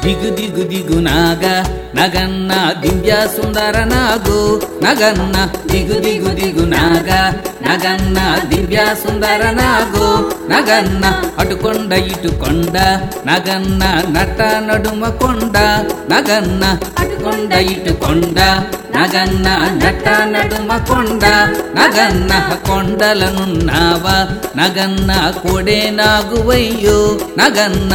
దిగు దిగు దిగు నాగ నగన్న దివ్య సుందర నాగు నగన్న దిగు దిగు దిగు నాగ నగన్న దివ్య సుందర నాగు నగన్న అటుకొండ ఇటు కొండ నగన్న నట నడుమ కొండ నగన్న అటుకొండ ఇటు కొండ నగన్న నట నడుమ కొండ నగన్న కొండలనున్నావా నగన్న కోడే నాగువయ్యో నగన్న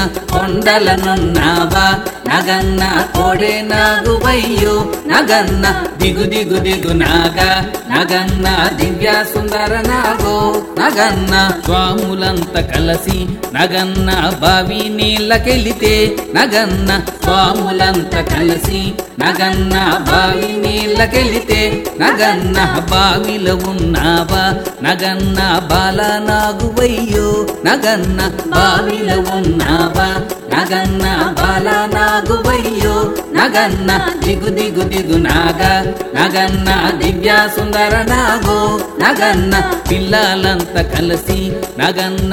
కొండలనున్నావా నగన్న కోడే నాగువయ్యో నగన్న దిగు దిగు దిగు నాగ నగన్న దివ్య సుందర నాగో నగన్న స్వాములంత కలసి నగన్న బావి నీళ్ళకెళితే నగన్న స్వాములంత కలిసి నగన్న బావి నీళ్ళకెళితే నగన్న బావిలో ఉన్నావా నగన్న బాల నాగువయ్యో నగన్న బావిలో ఉన్నావా నగన్న బాల నాగువయ్యో నగన్న దిగు దిగు దిగు నాగ నగన్న దివ్య సుందర నాగో నగన్న పిల్లలంత కలిసి నగన్న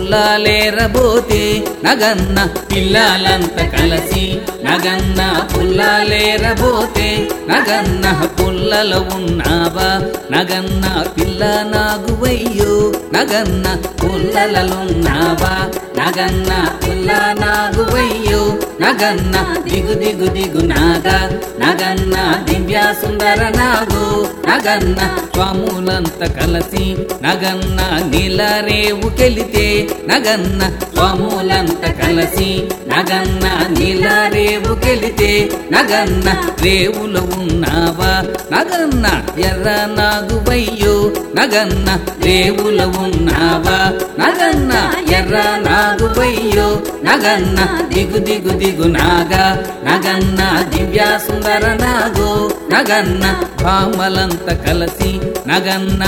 పుల్లాలేరబోతే నగన్న పిల్లలంత కలిసి నగన్న పుల్లాలేరబోతే నగన్న పుల్లలో ఉన్నావా నగన్న పిల్ల నాగువయ్యో నగన్న పుల్లలలున్నావా నగన్న పుల్ల నాగువయ్యో నగన్న దిగు దిగు దిగు నాగ నగన్న దివ్య సుందర నాగు నగన్న స్వాములంత కలసి నగన్న నీలరేవు కెలితే నగన్న స్వాములంత కలసి నగన్న నీలరేవు కెలితే నగన్న రేవులో ఉన్నావా నగన్న ఎర్ర నాగువయ్యో నగన్న రేవులో ఉన్నావా నగన్న ఎర్ర నాగువయ్యో నగన్న దిగు దిగు దిగు నాగ నగన్న దివ్య సుందర నాగో నగన్న భామలంత కలసి నగన్న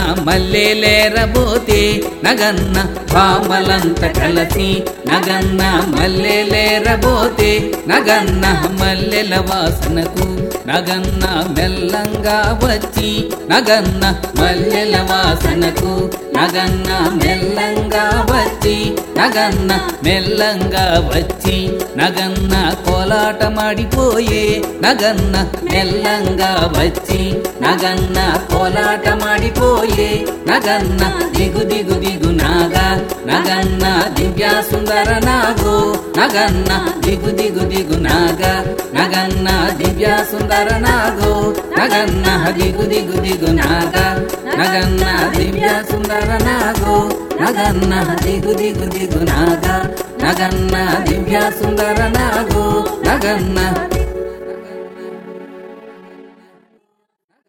మల్లెలేరబోతే నగన్న భామలంత కలసి నగన్న మల్లెలేరబోతే నగన్న మల్లెల వాసనకు నగన్న మెల్లంగా వచ్చి నగన్న మల్లెల వాసనకు నగన్న మెల్లంగా వచ్చి నగన్న మెల్లంగా వచ్చి నగన్న కోలాటమాడిపోయే నగన్న మెల్లంగా వచ్చి నగన్న కోలాటమాడిపోయే నగన్న దిగు దిగు దిగు నాగ నగన్న దివ్య సుందర నాగో నగన్న దిగు దిగు దిగు నాగ నగన్న దివ్య సుందర నాగో నగన్న దిగు దిగు దిగు నాగ నగన్న దివ్య సుందర నాగో నగన్న దిగు దిగు దిగు నాగ నగన్న దివ్య సుందర నాగో నగన్న